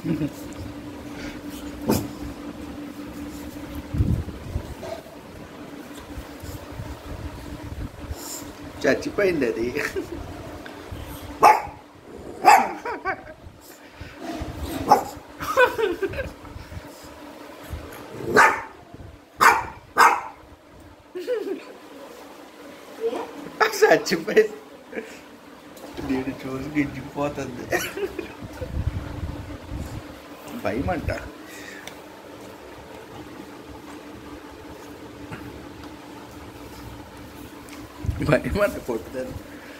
చచ్చిపోయింది అది చచ్చిపోయింది నేను చూసి గిజ్జిపోతుంది భయం అంట భయం అంట కొట్టుదని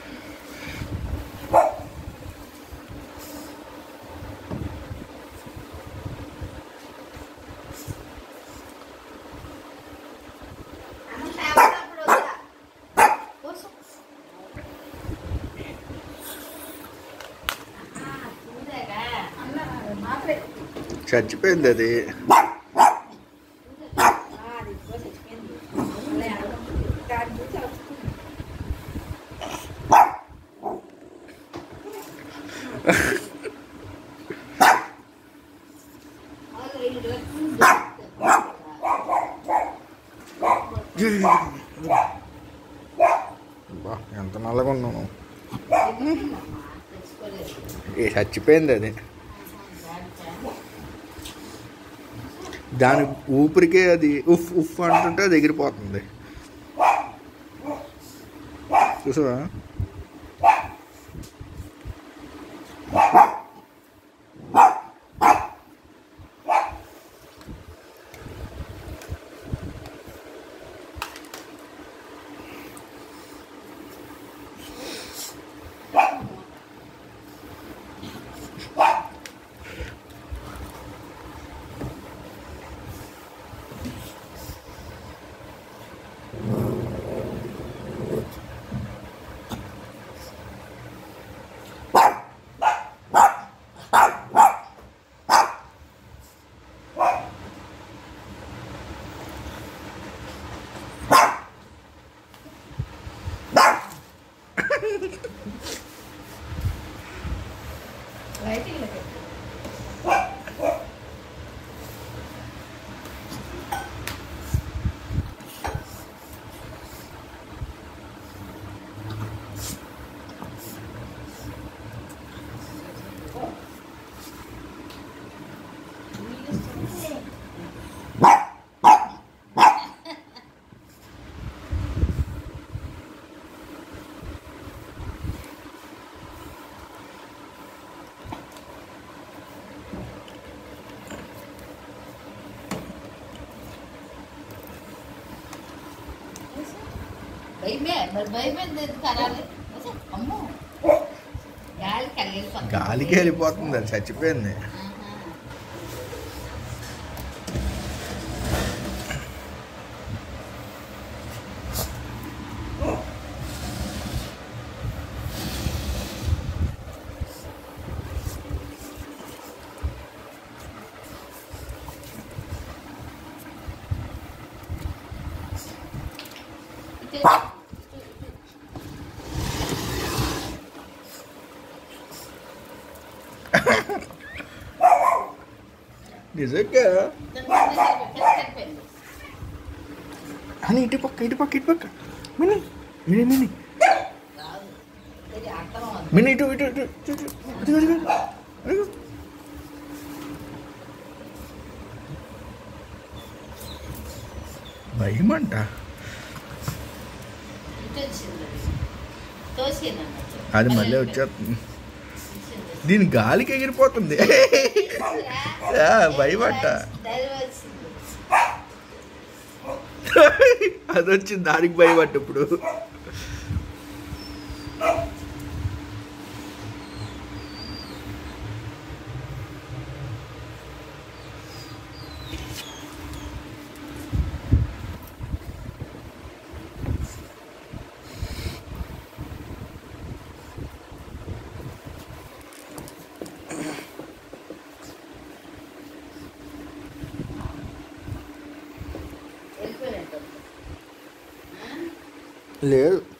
చచ్చిపోయింది అది బా ఎంత నల్లగా ఉన్నాను ఏ చచ్చిపోయింది అది దాని ఊపిరికే అది ఉఫ్ ఉఫ్ అంటుంటే అది ఎగిరిపోతుంది చూసావా భయమే మరి భయమే ఎందుకు కరాలి అమ్మో గాలి కలిగిపోతుంది గాలికి వెళ్ళిపోతుంది అది చచ్చిపోయింది నిజంగా అని ఇటు పక్క ఇటు పక్క ఇటు పక్క మిని మిని మిని మిని ఇటు ఇటు ఇటు ఇటు, ఇటు. అదిగో, అదిగో, అదిగో. భయం అంట అది మళ్ళీ వచ్చేస్తుంది దీని గాలికి ఎగిరిపోతుంది ఆ, భయం అంట అది వచ్చింది దానికి భయం అంట ఇప్పుడు లేదు